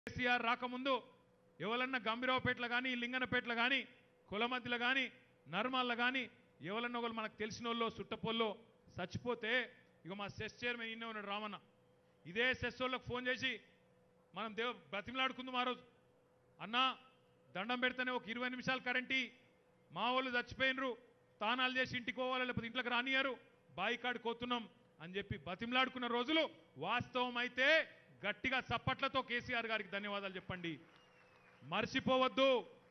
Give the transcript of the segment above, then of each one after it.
కేసీఆర్ రాకముందు ఎవరన్నా గంభీరావుపేటలో కానీ లింగనపేటలో కానీ కులమద్దిలో కానీ నర్మాల్లో కానీ ఎవరన్నా ఒకరు మనకు తెలిసిన వాళ్ళు సుట్టపోల్లో చచ్చిపోతే ఇక మా సెస్ చైర్మన్ ఇన్నే ఉన్నాడు రామన్న ఇదే సెస్ వాళ్ళకి ఫోన్ చేసి మనం దేవ బ్రతిమలాడుకుందాం ఆ రోజు అన్నా దండం పెడితేనే ఒక ఇరవై నిమిషాలు కరెంటీ మా వాళ్ళు చచ్చిపోయినరు తానాలు చేసి ఇంటికి పోవాలి లేకపోతే ఇంట్లోకి రానియారు బాయికాడు కోతున్నాం అని చెప్పి బతిమలాడుకున్న రోజులు వాస్తవం అయితే గట్టిగా చప్పట్లతో కేసీఆర్ గారికి ధన్యవాదాలు చెప్పండి మర్చిపోవద్దు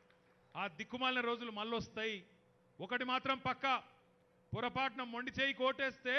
ఆ దిక్కుమాలిన రోజులు మళ్ళొస్తాయి ఒకటి మాత్రం పక్క పొరపాటున మొండి చేయి కోటేస్తే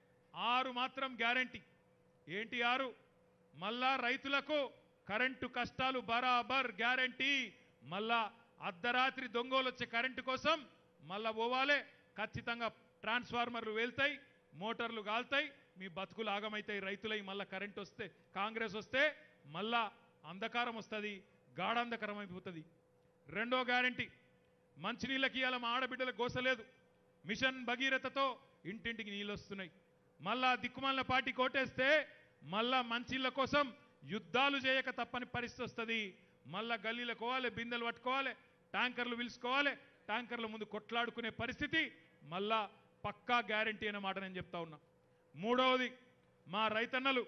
ఆరు మాత్రం గ్యారంటీ ఏంటి ఆరు మళ్ళా రైతులకు కరెంటు కష్టాలు బరాబర్ గ్యారంటీ మళ్ళా అర్ధరాత్రి దొంగలు వచ్చే కరెంటు కోసం మళ్ళా పోవాలే ఖచ్చితంగా ట్రాన్స్ఫార్మర్లు వెళ్తాయి మోటార్లు కాల్తాయి మీ బతుకులు ఆగమైతాయి రైతులై మళ్ళా కరెంట్ వస్తే కాంగ్రెస్ వస్తే మళ్ళా అంధకారం వస్తుంది గాఢాంధకారం అయిపోతుంది రెండో గ్యారంటీ మంచినీళ్ళకి ఇవాళ మా ఆడబిడ్డలకు గోసలేదు మిషన్ భగీరథతో ఇంటింటికి నీళ్ళు వస్తున్నాయి మళ్ళా దిక్కుమాలిన పార్టీ కోటేస్తే మళ్ళా మంచిళ్ళ కోసం యుద్ధాలు చేయక తప్పని పరిస్థితి వస్తుంది మళ్ళా గల్లీలకు పోవాలి బిందెలు పట్టుకోవాలి ట్యాంకర్లు పిలుచుకోవాలి ట్యాంకర్ల ముందు కొట్లాడుకునే పరిస్థితి మళ్ళా పక్కా గ్యారంటీ అనే మాట నేను చెప్తా ఉన్నా మూడవది మా రైతన్నలు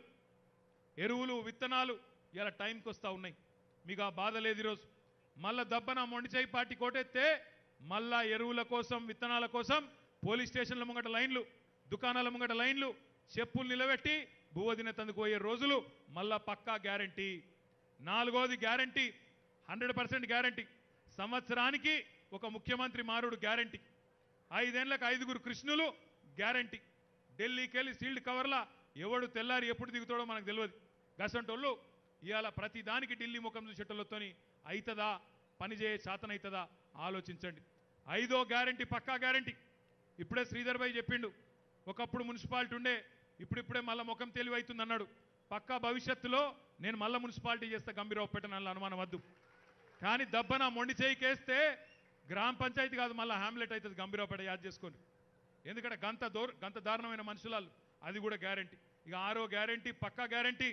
ఎరువులు విత్తనాలు ఇలా టైంకి వస్తూ ఉన్నాయి మీకు ఆ బాధ లేదు ఈరోజు మళ్ళా దబ్బన మొండిచేయి పార్టీ కోటెత్తే మళ్ళా ఎరువుల కోసం విత్తనాల కోసం పోలీస్ స్టేషన్ల ముంగట లైన్లు దుకాణాల ముంగట లైన్లు చెప్పులు నిలబెట్టి బువ్వ తినేతందుకు పోయే రోజులు మళ్ళా పక్కా గ్యారంటీ నాలుగోది గ్యారంటీ హండ్రెడ్ పర్సెంట్ గ్యారంటీ సంవత్సరానికి ఒక ముఖ్యమంత్రి మారుడు గ్యారంటీ ఐదేళ్లకు ఐదుగురు కృష్ణులు గ్యారంటీ ఢిల్లీకి వెళ్ళి సీల్డ్ కవర్లా ఎవడు తెల్లారి ఎప్పుడు దిగుతాడో మనకు తెలియదు గసంటోళ్ళు ఇవాళ ప్రతి దానికి ఢిల్లీ ముఖం చూసేటోళ్ళతోని అవుతుందా పని చేయ శాతనవుతుందా ఆలోచించండి ఐదో గ్యారంటీ పక్కా గ్యారంటీ ఇప్పుడే శ్రీధర్ భాయ్ చెప్పిండు ఒకప్పుడు మున్సిపాలిటీ ఉండే ఇప్పుడిప్పుడే మళ్ళా ముఖం తెలివైతుంది అన్నాడు పక్కా భవిష్యత్తులో నేను మళ్ళా మున్సిపాలిటీ చేస్తే గంభీరావుపేట నల్ల అనుమానం వద్దు కానీ దబ్బన మొండి చేయికేస్తే గ్రామ పంచాయతీ కాదు మళ్ళీ హ్యామ్లెట్ అవుతుంది గంభీరావుపేట యాద్ చేసుకోండి ఎందుకంటే గంత దూర గంత దారుణమైన మనుషులాలు అది కూడా గ్యారంటీ ఇక ఆరో గ్యారంటీ పక్కా గ్యారంటీ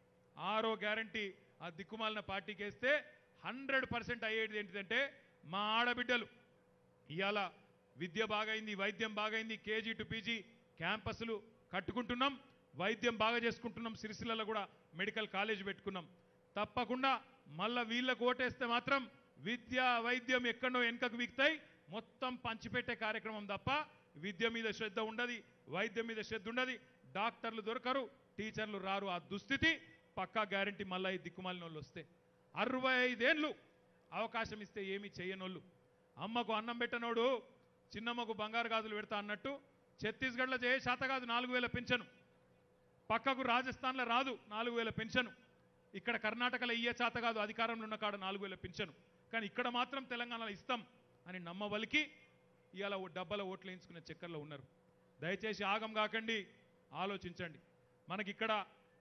ఆరో గ్యారంటీ ఆ దిక్కుమాలిన పార్టీకి వేస్తే హండ్రెడ్ పర్సెంట్ అయ్యేది ఏంటిదంటే మా ఆడబిడ్డలు ఇవాళ విద్య బాగైంది వైద్యం బాగైంది కేజీ టు పీజీ క్యాంపస్లు కట్టుకుంటున్నాం వైద్యం బాగా చేసుకుంటున్నాం సిరిసిల్లలో కూడా మెడికల్ కాలేజ్ పెట్టుకున్నాం తప్పకుండా మళ్ళా వీళ్ళకు ఓటేస్తే మాత్రం విద్య వైద్యం ఎక్కడో వెనుకకు వీక్తాయి మొత్తం పంచిపెట్టే కార్యక్రమం తప్ప విద్య మీద శ్రద్ధ ఉండదు వైద్యం మీద శ్రద్ధ ఉండదు డాక్టర్లు దొరకరు టీచర్లు రారు ఆ దుస్థితి పక్కా గ్యారంటీ మళ్ళా ఈ దిక్కుమాలిన వాళ్ళు వస్తే అరవై ఐదేళ్ళు అవకాశం ఇస్తే ఏమీ చేయనోళ్ళు అమ్మకు అన్నం పెట్టనోడు చిన్నమ్మకు బంగారు గాజులు పెడతా అన్నట్టు ఛత్తీస్గఢ్లో చేయ శాత కాదు నాలుగు వేల పెన్షన్ పక్కకు రాజస్థాన్లో రాదు నాలుగు వేల పెన్షన్ ఇక్కడ కర్ణాటకలో ఇయ్యే చేత కాదు అధికారంలో ఉన్న కాడ నాలుగు వేల పెన్షన్ కానీ ఇక్కడ మాత్రం తెలంగాణలో ఇస్తాం అని నమ్మవలికి ఇవాళ ఓ డబ్బల ఓట్లు వేయించుకునే చక్కర్లో ఉన్నారు దయచేసి ఆగం కాకండి ఆలోచించండి మనకి ఇక్కడ